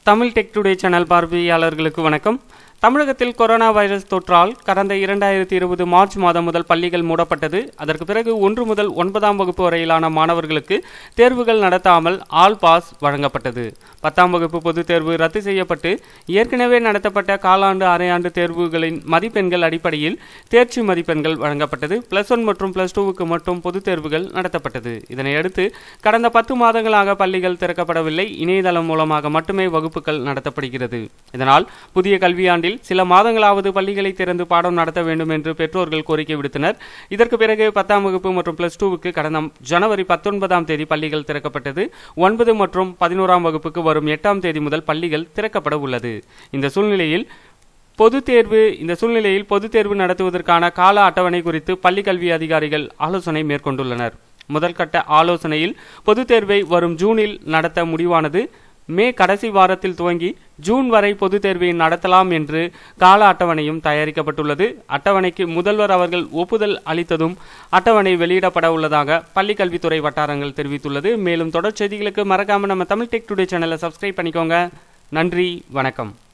Tamil tech today channel பார்வையாளர்களுக்கு வணக்கம் தமிழகத்தில் கொரோனா வைரஸ் தொற்றால் கடந்த இரண்டாயிரத்தி இருபது மார்ச் மாதம் முதல் பள்ளிகள் மூடப்பட்டது அதற்கு பிறகு ஒன்று முதல் ஒன்பதாம் வகுப்பு வரையிலான மாணவர்களுக்கு தேர்வுகள் நடத்தாமல் ஆல் பாஸ் வழங்கப்பட்டது பத்தாம் வகுப்பு பொதுத் தேர்வு ரத்து செய்யப்பட்டு ஏற்கனவே நடத்தப்பட்ட காலாண்டு அரையாண்டு தேர்வுகளின் மதிப்பெண்கள் அடிப்படையில் தேர்ச்சி மதிப்பெண்கள் வழங்கப்பட்டது பிளஸ் ஒன் மற்றும் பிளஸ் டூவுக்கு மட்டும் பொதுத் தேர்வுகள் நடத்தப்பட்டது இதனையடுத்து கடந்த பத்து மாதங்களாக பள்ளிகள் திறக்கப்படவில்லை இணையதளம் மூலமாக மட்டுமே வகுப்புகள் நடத்தப்படுகிறது இதனால் புதிய கல்வியாண்டில் சில மாதங்களாவது பள்ளிகளை திறந்து பாடம் நடத்த வேண்டும் என்று பெற்றோர்கள் கோரிக்கை விடுத்தனர் இதற்கு பிறகு பத்தாம் வகுப்பு மற்றும் பிளஸ் டூவுக்கு கடந்த ஜனவரி பத்தொன்பதாம் தேதி பள்ளிகள் திறக்கப்பட்டது ஒன்பது மற்றும் பதினோராம் வகுப்புக்கு வரும் எட்டாம் தேதி முதல் பள்ளிகள் திறக்கப்பட உள்ளது இந்த சூழ்நிலையில் பொதுத் தேர்வு இந்த சூழ்நிலையில் பொதுத் தேர்வு நடத்துவதற்கான கால அட்டவணை குறித்து பள்ளி கல்வி அதிகாரிகள் ஆலோசனை மேற்கொண்டுள்ளனர் முதல் கட்ட ஆலோசனையில் பொதுத் தேர்வை வரும் ஜூனில் நடத்த முடிவானது மே கடைசி வாரத்தில் துவங்கி ஜூன் வரை பொதுத் தேர்வை நடத்தலாம் என்று கால அட்டவணையும் தயாரிக்கப்பட்டுள்ளது அட்டவணைக்கு முதல்வர் அவர்கள் ஒப்புதல் அளித்ததும் அட்டவணை வெளியிடப்பட உள்ளதாக பள்ளி கல்வித்துறை வட்டாரங்கள் தெரிவித்துள்ளது மேலும் தொடர் செய்திகளுக்கு மறக்காம நம்ம தமிழ் டெக் டுடே சேனலை சப்ஸ்கிரைப் பண்ணிக்கோங்க நன்றி வணக்கம்